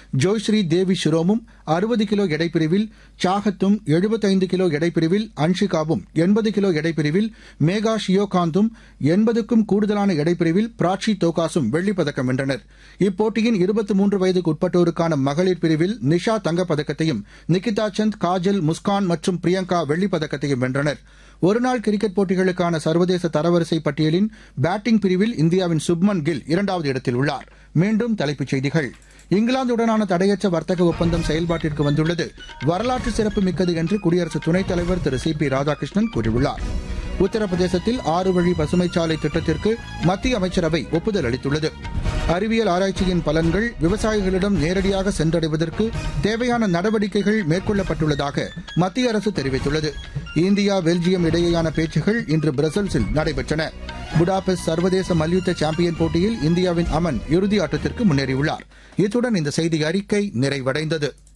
ஜோய்ஸ்ரீ தேவி ஷிரோமும் அறுபது கிலோ எடைப்பிரிவில் சாகத்தும் எழுபத்தைந்து கிலோ எடைப்பிரிவில் அன்ஷிகாவும் எண்பது கிலோ எடைப்பிரிவில் மேகா ஷியோகாந்தும் எண்பதுக்கும் கூடுதலான எடைப்பிரிவில் பிராட்சி தோகாசும் வெள்ளிப்பதக்கம் வென்றனர் இப்போட்டியின் இருபத்தி மூன்று வயதுக்கு உட்பட்டோருக்கான மகளிர் பிரிவில் நிஷா தங்கப்பதக்கத்தையும் நிகிதா சந்த் காஜல் முஸ்கான் மற்றும் பிரியங்கா வெள்ளிப்பதக்கத்தையும் வென்றனர் ஒருநாள் கிரிக்கெட் போட்டிகளுக்கான சர்வதேச தரவரிசை பட்டியலின் பேட்டிங் பிரிவில் இந்தியாவின் சுப்மன் கில் இரண்டாவது இடத்தில் உள்ளார் மீண்டும் தலைப்புச் செய்திகள் இங்கிலாந்துடனான தடையற்ற வர்த்தக ஒப்பந்தம் செயல்பாட்டிற்கு வந்துள்ளது வரலாற்று சிறப்பு மிக்கது என்று குடியரசு துணைத் தலைவர் திரு சி பி ராதாகிருஷ்ணன் கூறியுள்ளார் உத்தரப்பிரதேசத்தில் ஆறு வழி பசுமைச்சாலை திட்டத்திற்கு மத்திய அமைச்சரவை ஒப்புதல் அளித்துள்ளது அறிவியல் ஆராய்ச்சியின் பலன்கள் விவசாயிகளிடம் நேரடியாக சென்றடைவதற்கு தேவையான நடவடிக்கைகள் மேற்கொள்ளப்பட்டுள்ளதாக மத்திய அரசு தெரிவித்துள்ளது இந்தியா பெல்ஜியம் இடையேயான பேச்சுகள் இன்று பிரசல்ஸில் நடைபெற்றன புடாபெஸ்ட் சர்வதேச மல்யுத்த சாம்பியன் போட்டியில் இந்தியாவின் அமன் இறுதி ஆட்டத்திற்கு முன்னேறியுள்ளார் இத்துடன் இந்த செய்தி அறிக்கை நிறைவடைந்தது